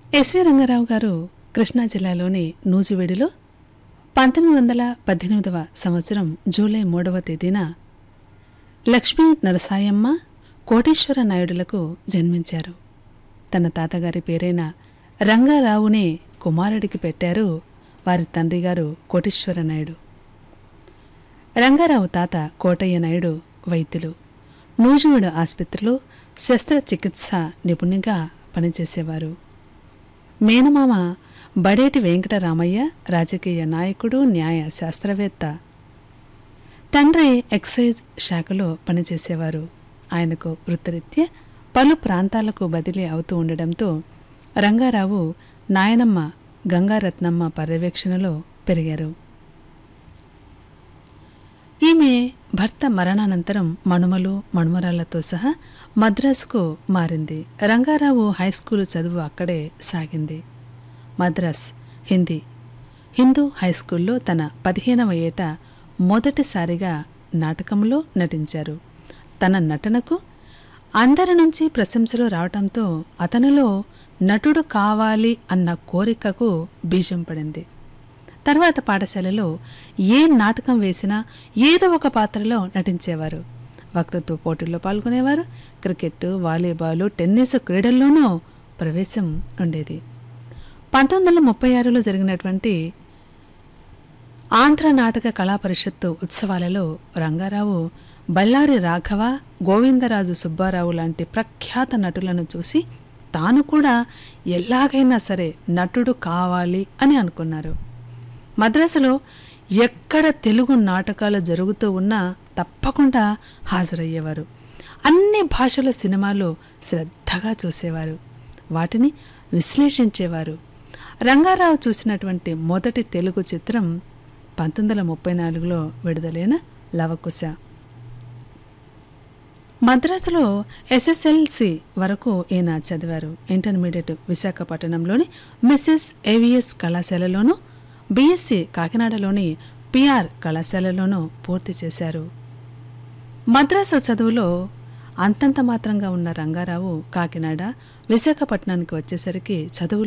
SV Rangarao గారు కృష్ణా జిల్లాలోని నూజివీడులో పంతొమ్మిది వందల పద్దెనిమిదవ సంవత్సరం జూలై మూడవ తేదీన లక్ష్మీ నరసాయమ్మ కోటేశ్వర నాయుడులకు జన్మించారు తన తాతగారి పేరైన రంగారావునే కుమారుడికి పెట్టారు వారి తండ్రి గారు కోటేశ్వర నాయుడు రంగారావు తాత కోటయ్య నాయుడు వైద్యులు నూజివీడు ఆసుపత్రిలో శస్త్రచికిత్స నిపుణునిగా పనిచేసేవారు మేనమామ బడేటి వెంకటరామయ్య రాజకీయ నాయకుడు న్యాయ శాస్త్రవేత్త తండ్రి ఎక్సైజ్ శాఖలో పనిచేసేవారు ఆయనకు వృత్తిరీత్యా పలు ప్రాంతాలకు బదిలీ అవుతూ ఉండడంతో రంగారావు నాయనమ్మ గంగారత్నమ్మ పర్యవేక్షణలో పెరిగారు ఈమె భర్త మరణానంతరం మనుమలు మనుమరాళ్లతో సహా మద్రాసుకు మారింది రంగారావు హైస్కూలు చదువు అక్కడే సాగింది మద్రాస్ హిందీ హిందూ హైస్కూల్లో తన పదిహేనవ ఏట మొదటిసారిగా నాటకంలో నటించారు తన నటనకు అందరి నుంచి ప్రశంసలు రావటంతో అతనిలో నటుడు కావాలి అన్న కోరికకు బీజం పడింది తర్వాత పాఠశాలలో ఏ నాటకం వేసినా ఏదో ఒక పాత్రలో నటించేవారు వక్తృత్వ పోటీల్లో పాల్గొనేవారు క్రికెట్ వాలీబాల్ టెన్నిస్ క్రీడల్లోనూ ప్రవేశం ఉండేది పంతొమ్మిది వందల ముప్పై ఆరులో జరిగినటువంటి ఆంధ్ర నాటక కళా పరిషత్తు ఉత్సవాలలో రంగారావు బళ్ళారి రాఘవ గోవిందరాజు సుబ్బారావు లాంటి ప్రఖ్యాత నటులను చూసి తాను కూడా ఎలాగైనా సరే నటుడు కావాలి అని అనుకున్నారు మద్రాసులో ఎక్కడ తెలుగు నాటకాలు జరుగుతూ ఉన్నా తప్పకుండా హాజరయ్యేవారు అన్ని భాషల సినిమాలు శ్రద్ధగా చూసేవారు వాటిని విశ్లేషించేవారు రంగారావు చూసినటువంటి మొదటి తెలుగు చిత్రం పంతొమ్మిది వందల ముప్పై నాలుగులో విడుదలైన లవకుశ మద్రాసులో ఎస్ఎస్ఎల్సి వరకు ఈయన చదివారు ఇంటర్మీడియట్ విశాఖపట్నంలోని మిస్సెస్ ఏవిఎస్ కళాశాలలోనూ బీఎస్సీ కాకినాడలోని పిఆర్ కళాశాలలోనూ పూర్తి చేశారు మద్రాసు చదువులో అంతంత మాత్రంగా ఉన్న రంగారావు కాకినాడ విశాఖపట్నానికి వచ్చేసరికి చదువు